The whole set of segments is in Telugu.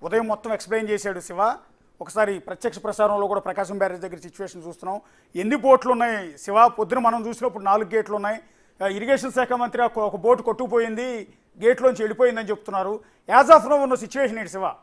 ఉదయం మొత్తం ఎక్స్ప్లెయిన్ చేశాడు శివ ఒకసారి ప్రత్యక్ష ప్రసారంలో కూడా ప్రకాశం బ్యారేజ్ దగ్గర సిచ్యువేషన్ చూస్తున్నాం ఎన్ని బోట్లు ఉన్నాయి శివ పొద్దున మనం చూసినప్పుడు నాలుగు గేట్లు ఉన్నాయి ఆ, ఇరిగేషన్ శాఖ మంత్రి ఒక- ఒక బోటు కొట్టుకుపోయింది గేట్లోంచి వెళ్ళిపోయిందని చెప్తున్నారు యాజ్ ఆఫ్ నో ఉన్న సిచ్యువేషన్ ఏంటి శివ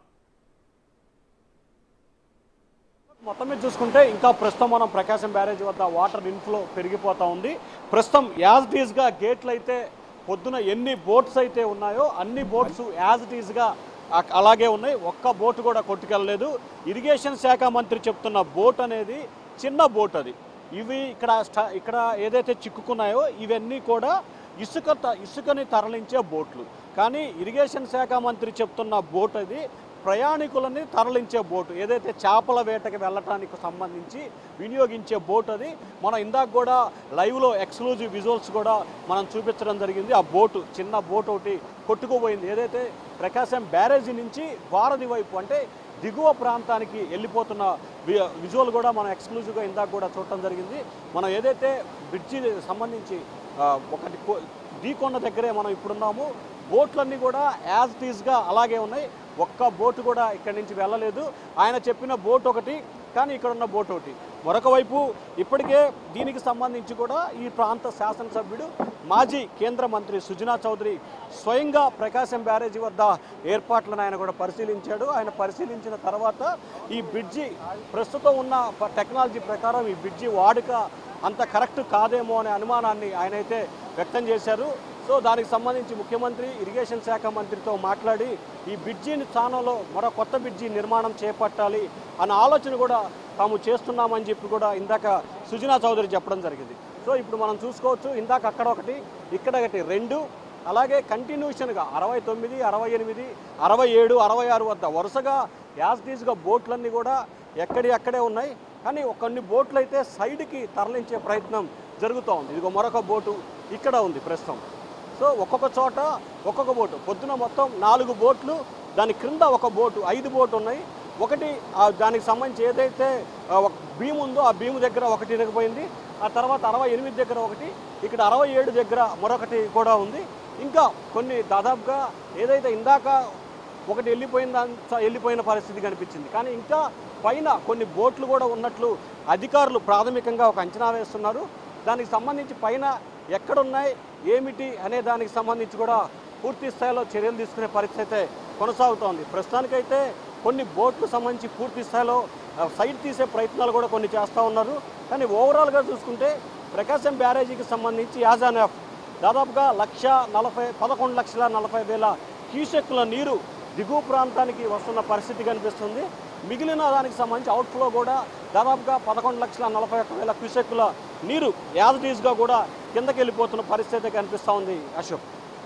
మొత్తం మీద చూసుకుంటే ఇంకా ప్రస్తుతం మనం ప్రకాశం బ్యారేజ్ వద్ద వాటర్ ఇన్ఫ్లో పెరిగిపోతా ఉంది ప్రస్తుతం యాజ్ ఇట్ ఈస్గా గేట్లు అయితే పొద్దున ఎన్ని బోట్స్ అయితే ఉన్నాయో అన్ని బోట్స్ యాజ్ ఇట్ ఈస్గా అ- అలాగే ఉన్నాయి ఒక్క బోటు కూడా కొట్టుకెళ్ళలేదు ఇరిగేషన్ శాఖ మంత్రి చెప్తున్న బోట్ అనేది చిన్న బోట్ అది ఇవి ఇక్కడ స్ట- ఇక్కడ ఏదైతే చిక్కుకున్నాయో ఇవన్నీ కూడా ఇసుక త- ఇసుకని తరలించే బోట్లు కానీ ఇరిగేషన్ శాఖ మంత్రి చెప్తున్న బోట్ అది ప్రయాణికులని తరలించే బోటు ఏదైతే చేపల వేటకి వెళ్ళటానికి సంబంధించి వినియోగించే బోట్ అది మనం ఇందాక కూడా లైవ్లో ఎక్స్క్లూజివ్ విజువల్స్ కూడా మనం చూపించడం జరిగింది ఆ బోటు చిన్న బోట్ ఒకటి కొట్టుకుపోయింది ఏదైతే ప్రకాశం బ్యారేజీ నుంచి వారధి వైపు అంటే దిగువ ప్రాంతానికి వెళ్ళిపోతున్న వి- విజువల్ కూడా మనం ఎక్స్క్లూజివ్గా ఇందాక కూడా చూడటం జరిగింది మనం ఏదైతే బ్రిడ్జి సంబంధించి ఆ, ఒకటి కో- ఢీకొండ దగ్గరే మనం ఇప్పుడున్నాము బోట్లన్నీ కూడా యాజ్ టీజ్గా అలాగే ఉన్నాయి ఒక్క బోటు కూడా ఇక్కడి నుంచి వెళ్ళలేదు ఆయన చెప్పిన బోట్ ఒకటి కానీ ఇక్కడ ఉన్న బోట్ ఒకటి మరొక వైపు ఇప్పటికే దీనికి సంబంధించి కూడా ఈ ప్రాంత శాసనసభ్యుడు మాజీ కేంద్ర మంత్రి సుజనా చౌదరి స్వయంగా ప్రకాశం బ్యారేజీ వద్ద ఏర్పాట్లను ఆయన కూడా పరిశీలించాడు ఆయన పరిశీలించిన తర్వాత ఈ బ్రిడ్జి ప్రస్తుతం ఉన్న ప- టెక్నాలజీ ప్రకారం ఈ బ్రిడ్జి వాడుక అంత కరెక్ట్ కాదేమో అనే అనుమానాన్ని ఆయన అయితే వ్యక్తం చేశారు సో దానికి సంబంధించి ముఖ్యమంత్రి ఇరిగేషన్ శాఖ మంత్రితో మాట్లాడి ఈ బ్రిడ్జిని స్థానంలో మరో కొత్త బ్రిడ్జి నిర్మాణం చేపట్టాలి అన్న ఆలోచన కూడా తాము చేస్తున్నామని చెప్పి కూడా ఇందాక సుజనా చౌదరి చెప్పడం జరిగింది సో ఇప్పుడు మనం చూసుకోవచ్చు ఇందాక అక్కడ ఒకటి ఇక్కడ ఒకటి రెండు అలాగే కంటిన్యూషన్గా అరవై తొమ్మిది అరవై ఎనిమిది అరవై ఏడు అరవై ఆరు వద్ద వరుసగా యాజ్టీజ్గా బోట్లన్నీ కూడా ఎక్కడి అక్కడే ఉన్నాయి కానీ ఒక కొన్ని బోట్లు అయితే సైడ్కి తరలించే ప్రయత్నం జరుగుతూ ఉంది ఇదిగో మరొక బోటు ఇక్కడ ఉంది ప్రస్తుతం సో ఒక్కొక్క చోట ఒక్కొక్క బోటు పొద్దున మొత్తం నాలుగు బోట్లు దాని క్రింద ఒక బోటు ఐదు బోటు ఉన్నాయి ఒకటి ఆ దానికి సంబంధించి ఏదైతే ఆ, ఒక భీము ఉందో ఆ భీము దగ్గర ఒకటి ఇరగిపోయింది ఆ తర్వాత అరవై ఎనిమిది దగ్గర ఒకటి ఇక్కడ అరవై ఏడు దగ్గర మరొకటి కూడా ఉంది ఇంకా కొన్ని దాదాపుగా ఏదైతే ఇందాక ఒకటి వెళ్ళిపోయిన దాంతో వెళ్ళిపోయిన పరిస్థితి కనిపించింది కానీ ఇంకా పైన కొన్ని బోట్లు కూడా ఉన్నట్లు అధికారులు ప్రాథమికంగా ఒక అంచనా వేస్తున్నారు దానికి సంబంధించి పైన ఎక్కడున్నాయి ఏమిటి అనే దానికి సంబంధించి కూడా పూర్తి స్థాయిలో చర్యలు తీసుకునే పరిస్థితి అయితే కొనసాగుతోంది ప్రస్తుతానికైతే కొన్ని బోట్లు సంబంధించి పూర్తి స్థాయిలో ఆ, సైడ్ తీసే ప్రయత్నాలు కూడా కొన్ని చేస్తూ ఉన్నారు కానీ ఓవరాల్గా చూసుకుంటే ప్రకాశం బ్యారేజీకి సంబంధించి యాజ్ అన్ ఎఫ్ దాదాపుగా లక్ష నలభై పదకొండు లక్షల నలభై వేల క్యూసెక్కుల నీరు దిగువ ప్రాంతానికి వస్తున్న పరిస్థితి కనిపిస్తుంది మిగిలిన దానికి సంబంధించి అవుట్ఫ్లో కూడా దాదాపుగా పదకొండు లక్షల నలభై ఒక్క వేల క్యూసెక్కుల నీరు యాజ్ గా కూడా కిందకి వెళ్ళిపోతున్న పరిస్థితి కనిపిస్తూ ఉంది అశోక్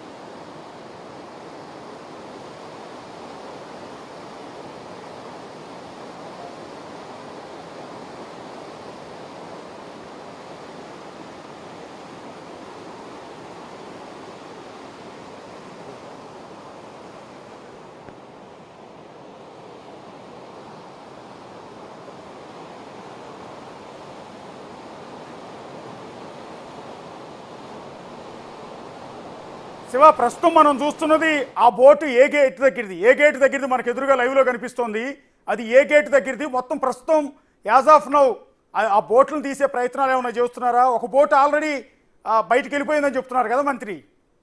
శివ ప్రస్తుతం మనం చూస్తున్నది ఆ బోటు ఏ గేట్ దగ్గరది ఏ గేట్ దగ్గరది మనకు ఎదురుగా లైవ్లో కనిపిస్తోంది అది ఏ గేట్ దగ్గరది మొత్తం ప్రస్తుతం యాజ్ ఆఫ్ నౌ ఆ బోట్లను తీసే ప్రయత్నాలు ఏమైనా చేస్తున్నారా ఒక బోట్ ఆల్రెడీ బయటికి వెళ్ళిపోయిందని చెప్తున్నారు కదా మంత్రి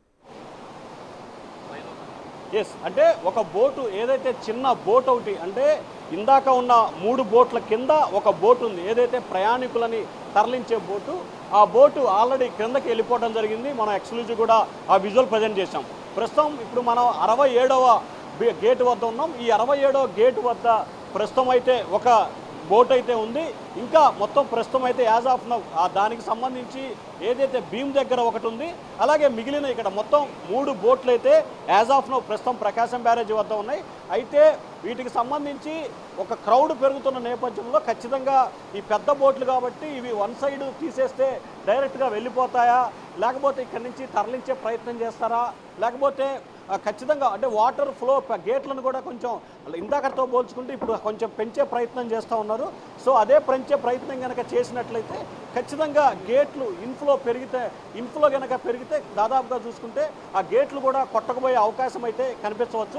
ఎస్ అంటే ఒక బోటు ఏదైతే చిన్న బోట్ ఒకటి అంటే ఇందాక ఉన్న మూడు బోట్ల కింద ఒక బోట్ ఉంది ఏదైతే ప్రయాణికులని తరలించే బోటు ఆ బోటు ఆల్రెడీ క్రిందకి వెళ్ళిపోవడం జరిగింది మనం ఎక్స్క్లూజివ్ కూడా ఆ విజువల్ ప్రజెంట్ చేసాం ప్రస్తుతం ఇప్పుడు మనం అరవై ఏడవ గేట్ వద్ద ఉన్నాం ఈ అరవై ఏడవ గేట్ వద్ద ప్రస్తుతం అయితే ఒక బోట్ అయితే ఉంది ఇంకా మొత్తం ప్రస్తుతం అయితే యాజ్ ఆఫ్ నౌ ఆ దానికి సంబంధించి ఏదైతే భీమ్ దగ్గర ఒకటి ఉంది అలాగే మిగిలిన ఇక్కడ మొత్తం మూడు బోట్లు అయితే యాజ్ ఆఫ్ నౌ ప్రస్తుతం ప్రకాశం బ్యారేజ్ వద్ద ఉన్నాయి అయితే వీటికి సంబంధించి ఒక క్రౌడ్ పెరుగుతున్న నేపథ్యంలో ఖచ్చితంగా ఈ పెద్ద బోట్లు కాబట్టి ఇవి వన్ సైడ్ తీసేస్తే డైరెక్ట్గా వెళ్ళిపోతాయా లేకపోతే ఇక్కడి నుంచి తరలించే ప్రయత్నం చేస్తారా లేకపోతే ఆ, ఖచ్చితంగా అంటే వాటర్ ఫ్లో గేట్లను కూడా కొంచెం ఇందాకతో పోల్చుకుంటే ఇప్పుడు కొంచెం పెంచే ప్రయత్నం చేస్తూ ఉన్నారు సో అదే పెంచే ప్రయత్నం కనుక చేసినట్లయితే ఖచ్చితంగా గేట్లు ఇన్ఫ్లో పెరిగితే ఇన్ఫ్లో కనుక పెరిగితే దాదాపుగా చూసుకుంటే ఆ గేట్లు కూడా కొట్టకపోయే అవకాశం అయితే కనిపించవచ్చు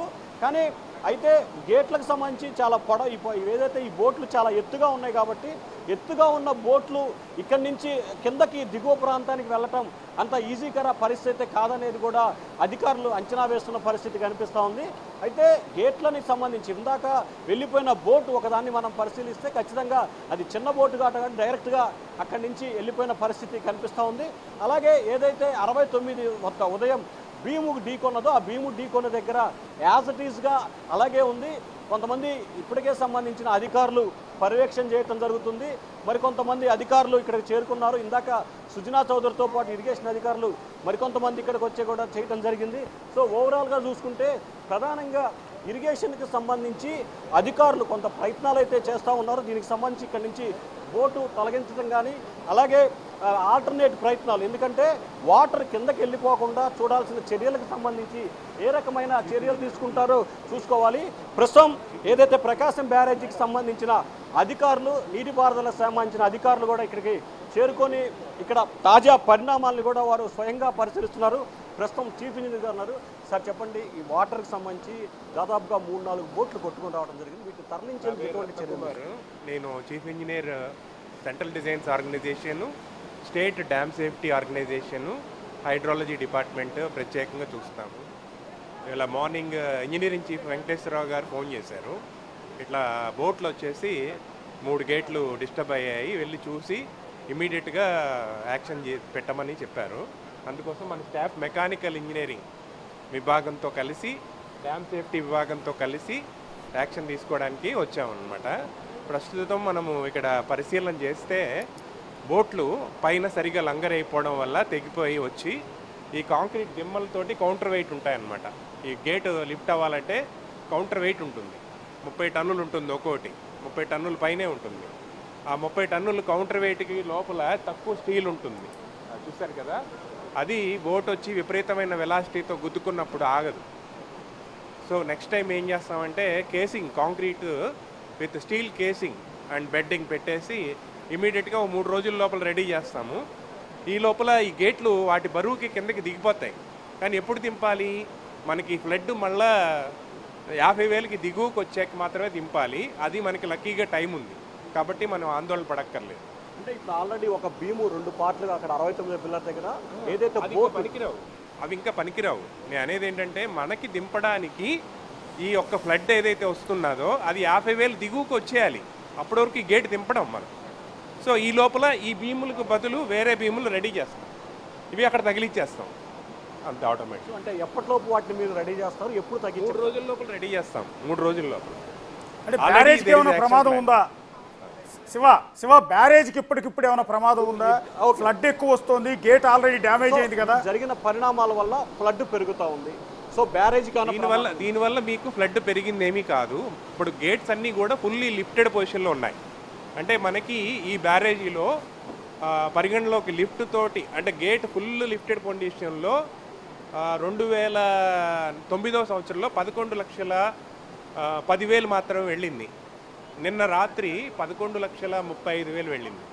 కానీ అయితే గేట్లకు సంబంధించి చాలా పొడ ఇప్ప- ఏదైతే ఈ బోట్లు చాలా ఎత్తుగా ఉన్నాయి కాబట్టి ఎత్తుగా ఉన్న బోట్లు ఇక్కడి నుంచి కిందకి దిగువ ప్రాంతానికి వెళ్ళటం అంత ఈజీకర పరిస్థితి కాదనేది కూడా అధికారులు అంచనా వేస్తున్న పరిస్థితి కనిపిస్తూ ఉంది అయితే గేట్లని సంబంధించి ఇందాక వెళ్ళిపోయిన బోటు ఒకదాన్ని మనం పరిశీలిస్తే ఖచ్చితంగా అది చిన్న బోటు కాట కానీ డైరెక్ట్గా అక్కడి నుంచి వెళ్ళిపోయిన పరిస్థితి కనిపిస్తూ ఉంది అలాగే ఏదైతే అరవై తొమ్మిది వద్ద ఉదయం భీము ఢీకొన్నదో ఆ భీము ఢీకొన్న దగ్గర యాజ్ ఇట్ ఈస్గా అలాగే ఉంది కొంతమంది ఇప్పటికే సంబంధించిన అధికారులు పర్యవేక్షణ చేయటం జరుగుతుంది మరికొంతమంది అధికారులు ఇక్కడికి చేరుకున్నారు ఇందాక సుజనా చౌదరితో పాటు ఇరిగేషన్ అధికారులు మరికొంతమంది ఇక్కడికి వచ్చి కూడా చేయటం జరిగింది సో ఓవరాల్గా చూసుకుంటే ప్రధానంగా ఇరిగేషన్కి సంబంధించి అధికారులు కొంత ప్రయత్నాలు అయితే చేస్తూ ఉన్నారు దీనికి సంబంధించి ఇక్కడి నుంచి బోటు తొలగించడం కానీ అలాగే ఆల్టర్నేట్ ప్రయత్నాలు ఎందుకంటే వాటర్ కిందకి వెళ్ళిపోకుండా చూడాల్సిన చర్యలకు సంబంధించి ఏ రకమైన చర్యలు తీసుకుంటారో చూసుకోవాలి ప్రస్తుతం ఏదైతే ప్రకాశం బ్యారేజీకి సంబంధించిన అధికారులు నీటిపారుదల సంబంధించిన అధికారులు కూడా ఇక్కడికి చేరుకొని ఇక్కడ తాజా పరిణామాలను కూడా వారు స్వయంగా పరిశీలిస్తున్నారు ప్రస్తుతం చీఫ్ ఇంజనీర్ గారు ఉన్నారు సార్ చెప్పండి ఈ వాటర్కి సంబంధించి దాదాపుగా మూడు నాలుగు బోట్లు కొట్టుకొని రావడం జరిగింది వీటిని తరలించేందుకు ఎటువంటి చర్యలు కుమార్ నేను chief engineer central designs organisation state dam safety organisation hydrology department ప్రత్యేకంగా చూస్తాము ఇలా మార్నింగ్ ఇంజనీరింగ్ చీఫ్ వెంకటేశ్వరరావు గారు ఫోన్ చేశారు ఇట్లా బోట్లు వచ్చేసి మూడు గేట్లు డిస్టర్బ్ అయ్యాయి వెళ్ళి చూసి ఇమీడియట్గా యాక్షన్ చే పెట్టమని చెప్పారు అందుకోసం మన స్టాఫ్ మెకానికల్ ఇంజనీరింగ్ విభాగంతో కలిసి డ్యామ్ సేఫ్టీ విభాగంతో కలిసి యాక్షన్ తీసుకోవడానికి వచ్చామన్నమాట ప్రస్తుతం మనము ఇక్కడ పరిశీలన చేస్తే బోట్లు పైన సరిగా లంగర్ అయిపోవడం వల్ల తెగిపోయి వచ్చి ఈ కాంక్రీట్ దిమ్మలతోటి కౌంటర్ వెయిట్ ఉంటాయన్నమాట ఈ గేట్ లిఫ్ట్ అవ్వాలంటే కౌంటర్ వెయిట్ ఉంటుంది ముప్పై టన్నులు ఉంటుంది ఒక్కోటి ముప్పై టన్నుల పైనే ఉంటుంది ఆ ముప్పై టన్నులు కౌంటర్ వెయిట్కి లోపల తక్కువ స్టీల్ ఉంటుంది అది చూశారు కదా అది బోట్ వచ్చి విపరీతమైన వెలాసిటీతో గుద్దుకున్నప్పుడు ఆగదు సో నెక్స్ట్ టైం ఏం చేస్తామంటే casing concrete with steel casing and bedding పెట్టేసి ఇమీడియట్గా ఒక మూడు రోజుల లోపల రెడీ చేస్తాము ఈ లోపల ఈ గేట్లు వాటి బరువుకి కిందకి దిగిపోతాయి కానీ ఎప్పుడు దింపాలి మనకి ఫ్లడ్ మళ్ళా యాభై వేలకి దిగువకి వచ్చాక మాత్రమే దింపాలి అది మనకి లక్కీగా టైం ఉంది కాబట్టి మనం ఆందోళన పడక్కర్లేదు అంటే ఇప్పుడు ఆల్రెడీ ఒక భీము రెండు పార్ట్లుగా అక్కడ అరవై తొమ్మిది పిల్లల దగ్గర ఏదైతే అది ఇంకా బోట్ పనికిరావు అవి ఇంకా పనికిరావు నేను అనేది ఏంటంటే మనకి దింపడానికి ఈ యొక్క ఫ్లడ్ ఏదైతే వస్తున్నదో అది యాభై వేలు దిగువకు వచ్చేయాలి అప్పటి వరకు ఈ గేట్ దింపడం మనం సో ఈ లోపల ఈ భీములకు బదులు వేరే భీములు రెడీ చేస్తాం ఇవి అక్కడ తగిలిచ్చేస్తాం అంతే ఆటోమేటిక్ అంటే ఎప్పటిలోపు వాటిని మీరు రెడీ చేస్తారు ఎప్పుడు మూడు తగ్గించారు రోజుల లోపల రెడీ చేస్తాం మూడు రోజుల లోపల అంటే Already బ్యారేజ్కి there is ఏమైనా action ప్రమాదం plan. ఉందా శివ శివ బ్యారేజ్కి ఇప్పటికిప్పుడు ఏమైనా ప్రమాదం ఉందా ఫ్లడ్ ఎక్కువ వస్తుంది గేట్ ఆల్రెడీ డ్యామేజ్ అయింది కదా జరిగిన పరిణామాల వల్ల ఫ్లడ్ పెరుగుతూ ఉంది సో బ్యారేజ్ కానీ దీనివల్ల దీనివల్ల మీకు ఫ్లడ్ పెరిగింది ఏమీ కాదు ఇప్పుడు గేట్స్ అన్నీ కూడా ఫుల్లీ లిఫ్టెడ్ పొజిషన్లో ఉన్నాయి అంటే మనకి ఈ బ్యారేజీలో ఆ, పరిగణలోకి లిఫ్ట్ తోటి అంటే గేట్ ఫుల్ లిఫ్టెడ్ పొజిషన్లో రెండు వేల తొమ్మిదవ సంవత్సరంలో పదకొండు లక్షల ఆ, పదివేలు మాత్రమే వెళ్ళింది నిన్న రాత్రి పదకొండు లక్షల ముప్పై ఐదు వేలు వెళ్ళింది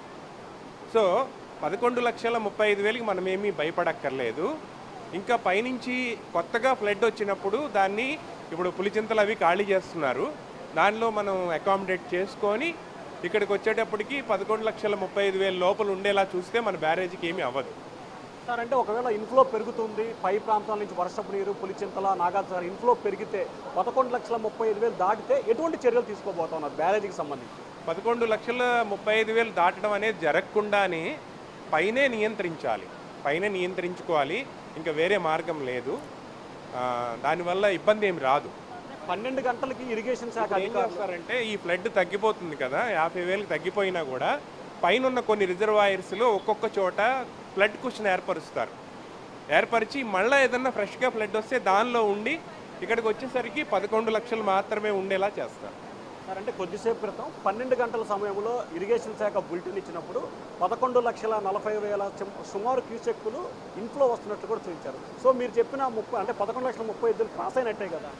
సో పదకొండు లక్షల ముప్పై ఐదు వేలకి మనం ఏమీ భయపడక్కర్లేదు ఇంకా పైనుంచి కొత్తగా ఫ్లడ్ వచ్చినప్పుడు దాన్ని ఇప్పుడు పులిచింతలు అవి ఖాళీ చేస్తున్నారు దానిలో మనం అకామిడేట్ చేసుకొని ఇక్కడికి వచ్చేటప్పటికి పదకొండు లక్షల ముప్పై ఐదు వేల లోపల ఉండేలా చూస్తే మన బ్యారేజీకి ఏమీ అవ్వదు సార్ అంటే ఒకవేళ ఇన్ఫ్లో పెరుగుతుంది పై ప్రాంతాల నుంచి వర్షపు నీరు పులిచింతల నాగార్జున ఇన్ఫ్లో పెరిగితే పదకొండు లక్షల ముప్పై ఐదు వేలు దాటితే ఎటువంటి చర్యలు తీసుకోబోతున్నారు బ్యారేజీకి సంబంధించి పదకొండు లక్షల ముప్పై ఐదు వేలు దాటడం అనేది జరగకుండానే పైనే నియంత్రించాలి పైన నియంత్రించుకోవాలి ఇంకా వేరే మార్గం లేదు ఆ, దానివల్ల ఇబ్బంది ఏమి రాదు పన్నెండు గంటలకి ఇరిగేషన్ శాఖ ఏం అధికారులు చేస్తారంటే ఈ ఫ్లడ్ తగ్గిపోతుంది కదా యాభై వేలకు తగ్గిపోయినా కూడా పైన ఉన్న కొన్ని రిజర్వాయర్స్లో ఒక్కొక్క చోట ఫ్లడ్ కుషన్ ఏర్పరుస్తారు ఏర్పరిచి మళ్ళీ ఏదన్నా ఫ్రెష్గా ఫ్లడ్ వస్తే దానిలో ఉండి ఇక్కడికి వచ్చేసరికి పదకొండు లక్షలు మాత్రమే ఉండేలా చేస్తారు సార్ అంటే కొద్దిసేపు క్రితం పన్నెండు గంటల సమయంలో ఇరిగేషన్ శాఖ బులెటిన్ ఇచ్చినప్పుడు పదకొండు లక్షల నలభై వేల చిం- సుమారు క్యూసెక్కులు ఇన్ఫ్లో వస్తున్నట్లు కూడా చూపించారు సో మీరు చెప్పిన ముప్పై అంటే పదకొండు లక్షల ముప్పై ఐదు క్రాస్ అయినట్టే కదా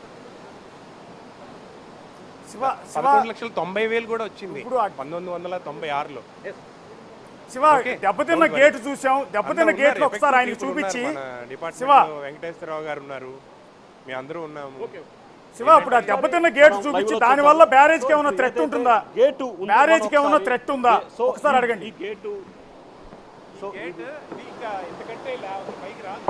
శివ శివ పదకొండు లక్షల తొంభై వేలు కూడా వచ్చింది ఇప్పుడు ఆ- పంతొమ్మిది వందల తొంభై ఆరులో శివ ఓకే. దెబ్బతిన్న Don't worry. గేట్ చూసాం దెబ్బతిన్న అందరూ గేట్లు ఉన్నారు, ఒకసారి ఆయనకి effective people చూపించి ఉన్నారు. మన శివ డిపార్ట్మెంట్లో వెంకటేశ్వరరావు గారు ఉన్నారు మీ అందరూ ఉన్నాము శివ ఇప్పుడు ఆ దెబ్బతిన్న గేట్ చూపించి దాని వల్ల బ్యారేజ్ కి ఏమైనా థ్రెట్ ఉంటుందా గేటు ఉంది. బ్యారేజ్ కి మనం ఏమైనా ఒకసారి- థ్రెట్ ఉందా సో ఒకసారి ఈ- అడగండి ఈ గేటు సో గేట్ ఇది ఇంకా ఇంతకంటే ఇలా పైకి రాదు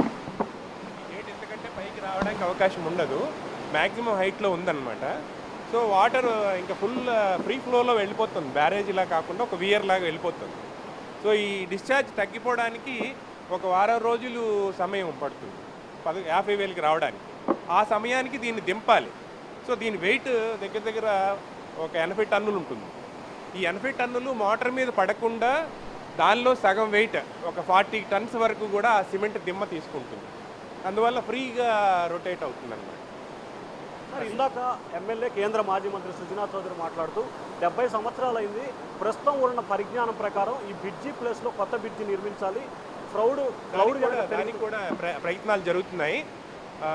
ఈ గేట్ ఇంతకంటే పైకి రావడానికి అవకాశం ఉండదు మ్యాక్సిమం హైట్లో ఉందన్నమాట సో వాటర్ ఇంకా ఫుల్ ఫ్రీ ఫ్లోలో వెళ్ళిపోతుంది బ్యారేజ్ ఇలా కాకుండా ఒక వియర్ లాగా వెళ్ళిపోతుంది సో ఈ డిశ్చార్జ్ తగ్గిపోవడానికి ఒక వారం రోజులు సమయం పడుతుంది పద యాభై వేలకి రావడానికి ఆ సమయానికి దీన్ని దింపాలి సో దీని వెయిట్ దగ్గర దగ్గర ఒక ఎనభై టన్నులు ఉంటుంది ఈ ఎనభై టన్నులు మోటార్ మీద పడకుండా దానిలో సగం వెయిట్ ఒక ఫార్టీ టన్స్ వరకు కూడా ఆ సిమెంట్ దిమ్మ తీసుకుంటుంది అందువల్ల ఫ్రీగా రొటేట్ అవుతుంది అనమాట సార్ ఇందాక ఎమ్మెల్యే కేంద్ర మాజీ మంత్రి సుజనా చౌదరి మాట్లాడుతూ డెబ్బై సంవత్సరాలు అయింది ప్రస్తుతం ఉన్న పరిజ్ఞానం ప్రకారం ఈ బ్రిడ్జి ప్లేస్లో కొత్త బ్రిడ్జి నిర్మించాలి క్రౌడ్ క్రౌడ్ దానికి కూడా దానికి కూడా ప్ర- ప్రయత్నాలు జరుగుతున్నాయి ఆ,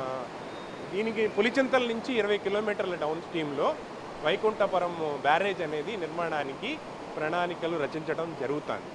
దీనికి పులిచింతల నుంచి ఇరవై కిలోమీటర్ల డౌన్ స్ట్రీమ్లో వైకుంఠపురం బ్యారేజ్ అనేది నిర్మాణానికి ప్రణాళికలు రచించడం జరుగుతుంది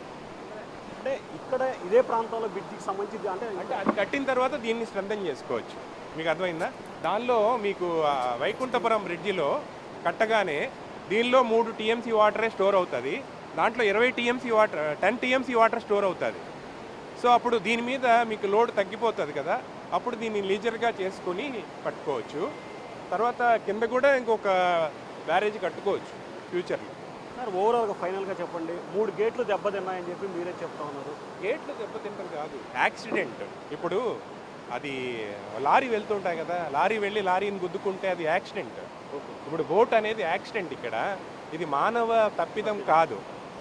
అంటే ఇక్కడ ఇదే ప్రాంతంలో బ్రిడ్జికి సంబంధించి అంటే అంటే అది కట్టిన తర్వాత దీన్ని స్ట్రెంథన్ చేసుకోవచ్చు మీకు అర్థమైందా దానిలో మీకు ఆ, వైకుంఠపురం బ్రిడ్జిలో కట్టగానే దీనిలో మూడు టీఎంసీ వాటరే స్టోర్ అవుతుంది దాంట్లో ఇరవై TMC water ten TMC water store అవుతుంది సో అప్పుడు దీని మీద మీకు లోడ్ తగ్గిపోతుంది కదా అప్పుడు దీన్ని లీజర్గా చేసుకొని పట్టుకోవచ్చు తర్వాత కింద కూడా ఇంకొక బ్యారేజ్ కట్టుకోవచ్చు ఫ్యూచర్లో సార్ ఓవరాల్గా ఫైనల్గా చెప్పండి మూడు గేట్లు దెబ్బతిన్నాయని చెప్పి మీరే చెప్తా ఉన్నారు గేట్లు దెబ్బతింటం కాదు యాక్సిడెంట్ ఇప్పుడు అది లారీ వెళ్తుంటాయి కదా లారీ వెళ్ళి లారీని గుద్దుకుంటే అది యాక్సిడెంట్ ఇప్పుడు బోట్ అనేది యాక్సిడెంట్ ఇక్కడ ఇది మానవ తప్పిదం కాదు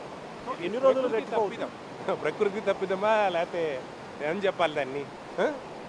ఎన్ని రోజులు ప్రకృతి రెక్టిఫై తప్పిదం ప్రకృతి తప్పిదమా లేకపోతే ఏం చెప్పాలి దాన్ని ఆ?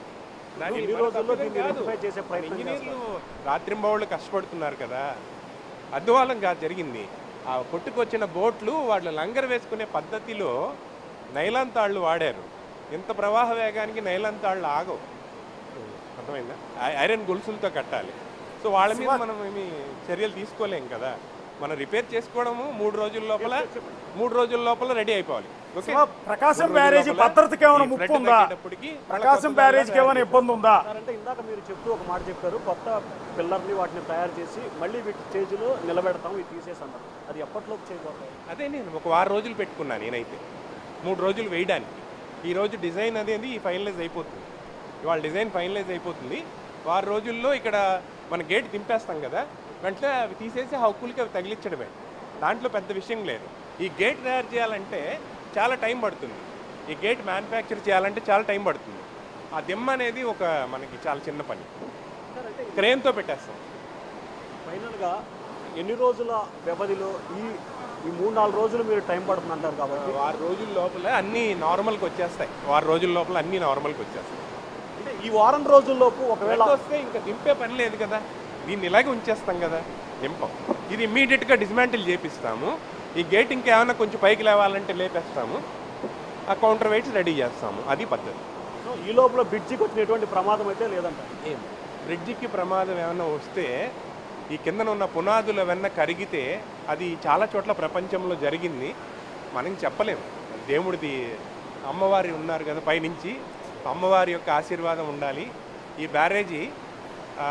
దాన్ని ఎన్ని మన రోజుల్లో తప్పిదం దీన్ని కాదు. rectify చేసే ప్రయత్నం ఇంజనీర్లు రాత్రింబవళ్ళు కష్టపడుతున్నారు కదా అద్వాలం కాదు జరిగింది ఆ కొట్టుకొచ్చిన బోట్లు వాళ్ళు లంగర్ వేసుకునే పద్ధతిలో నైలాన్ తాళ్ళు వాడారు ఇంత ప్రవాహ వేగానికి నైలాన్ తాళ్ళు ఆగవు అర్థమైందా ఐ- ఐరన్ గొలుసులతో కట్టాలి సో వాళ్ళ మీద మనం ఏమి చర్యలు తీసుకోలేం కదా మనం రిపేర్ చేసుకోవడము మూడు రోజుల లోపల మూడు రోజుల లోపల రెడీ అయిపోవాలి ఓకే శివ, ప్రకాశం మూడు రోజుల బ్యారేజీ లోపల భద్రతకి ఏమైనా ఈ ముప్పు ఫ్లడ్ ఉందా తగ్గేటప్పటికి మళ్ళా ప్రకాశం కొత్త బ్యారేజ్కి దానిలో ఏమైనా ఇబ్బంది ఉందా సార్ అంటే ఇందాక మీరు చెప్తూ ఒక మాట చెప్పారు కొత్త పిల్లర్ని వాటిని తయారు చేసి మళ్ళీ వీటి స్టేజ్లో నిలబెడతాం ఇది తీసేసి అన్నారు అది ఎప్పటిలోపు చేయబోతాయి అదే నేను ఒక వారం రోజులు పెట్టుకున్నాను నేనైతే మూడు రోజులు వేయడానికి ఈ రోజు డిజైన్ అనేది ఫైనలైజ్ అయిపోతుంది ఇవాళ డిజైన్ ఫైనలైజ్ అయిపోతుంది వారం రోజుల్లో ఇక్కడ మన గేట్ దింపేస్తాం కదా వెంటనే అవి తీసేసి ఆ హక్కులకి అవి తగిలించడమే దాంట్లో పెద్ద విషయం లేదు ఈ గేట్ తయారు చేయాలంటే చాలా టైం పడుతుంది ఈ గేట్ మ్యానుఫ్యాక్చర్ చేయాలంటే చాలా టైం పడుతుంది ఆ దిమ్మ అనేది ఒక మనకి చాలా చిన్న పని సార్ అంటే క్రేన్తో పెట్టేస్తాం ఫైనల్గా ఎన్ని రోజుల వ్యవధిలో ఈ ఈ మూడు నాలుగు రోజులు మీరు టైం పడుతుంది అంటారు కాబట్టి వారం రోజుల లోపల అన్నీ నార్మల్కి వచ్చేస్తాయి వారం రోజుల లోపల అన్నీ నార్మల్కి వచ్చేస్తాయి అంటే ఈ వారం రోజుల్లోపు ఒకవేళ వెళ్తూ వస్తే ఇంకా దింపే పని లేదు కదా దీన్ని ఇలాగే ఉంచేస్తాం కదా దింపం ఇది ఇమ్మీడియట్గా డిస్మాంటిల్ చేపిస్తాము ఈ గేట్ ఇంకేమైనా కొంచెం పైకి లేవాలంటే లేపేస్తాము ఆ కౌంటర్ వెయిట్స్ రెడీ చేస్తాము అది పద్ధతి సో ఈ లోపల బ్రిడ్జికి వచ్చిన ఎటువంటి ప్రమాదం అయితే లేదంట ఏం బ్రిడ్జికి ప్రమాదం ఏమైనా వస్తే ఈ కిందన ఉన్న పునాదులు ఏమన్నా కరిగితే అది చాలా చోట్ల ప్రపంచంలో జరిగింది మనం చెప్పలేము దేవుడిది అమ్మవారి ఉన్నారు కదా పైనుంచి అమ్మవారి యొక్క ఆశీర్వాదం ఉండాలి ఈ బ్యారేజీ ఆ,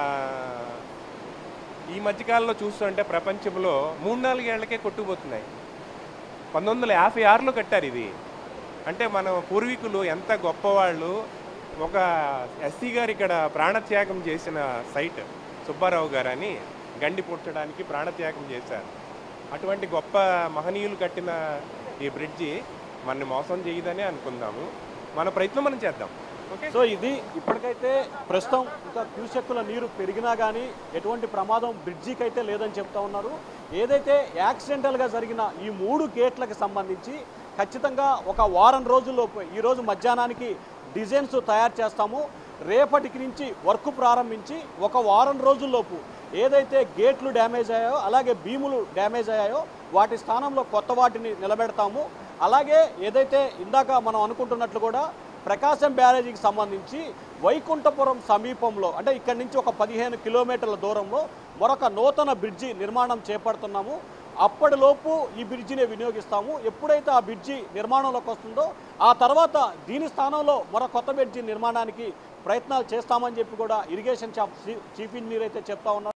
ఈ మధ్యకాలంలో చూస్తుంటే ప్రపంచంలో మూడు నాలుగేళ్లకే కొట్టుకుపోతున్నాయి పంతొమ్మిది వందల యాభై ఆరులో కట్టారు ఇది అంటే మన పూర్వీకులు ఎంత గొప్పవాళ్ళు ఒక ఎస్సీ గారు ఇక్కడ ప్రాణత్యాగం చేసిన సైట్ సుబ్బారావు గారు అని గండి పుట్టడానికి ప్రాణత్యాగం చేశారు అటువంటి గొప్ప మహనీయులు కట్టిన ఈ బ్రిడ్జి మనని మోసం చేయదని అనుకుందాము మన ప్రయత్నం మనం చేద్దాం ఓకే సో ఇది ఇప్పటికైతే ప్రస్తుతం ఇంకా క్యూసెక్కుల నీరు పెరిగినా కానీ ఎటువంటి ప్రమాదం బ్రిడ్జికి అయితే లేదని చెప్తా ఉన్నారు ఏదైతే యాక్సిడెంటల్గా జరిగిన ఈ మూడు గేట్లకు సంబంధించి ఖచ్చితంగా ఒక వారం రోజుల్లోపు ఈరోజు మధ్యాహ్నానికి డిజైన్స్ తయారు చేస్తాము రేపటికి నుంచి వర్క్ ప్రారంభించి ఒక వారం రోజుల్లోపు ఏదైతే గేట్లు డ్యామేజ్ అయ్యాయో అలాగే భీములు డ్యామేజ్ అయ్యాయో వాటి స్థానంలో కొత్త వాటిని నిలబెడతాము అలాగే ఏదైతే ఇందాక మనం అనుకుంటున్నట్లు కూడా ప్రకాశం బ్యారేజీకి సంబంధించి వైకుంఠపురం సమీపంలో అంటే ఇక్కడి నుంచి ఒక పదిహేను కిలోమీటర్ల దూరంలో మరొక నూతన బ్రిడ్జి నిర్మాణం చేపడుతున్నాము అప్పటిలోపు ఈ బ్రిడ్జిని వినియోగిస్తాము ఎప్పుడైతే ఆ బ్రిడ్జి నిర్మాణంలోకి వస్తుందో ఆ తర్వాత దీని స్థానంలో మరో కొత్త బ్రిడ్జి నిర్మాణానికి ప్రయత్నాలు చేస్తామని చెప్పి కూడా ఇరిగేషన్ చీఫ్ చీఫ్ ఇంజనీర్ అయితే చెప్తా ఉన్నారు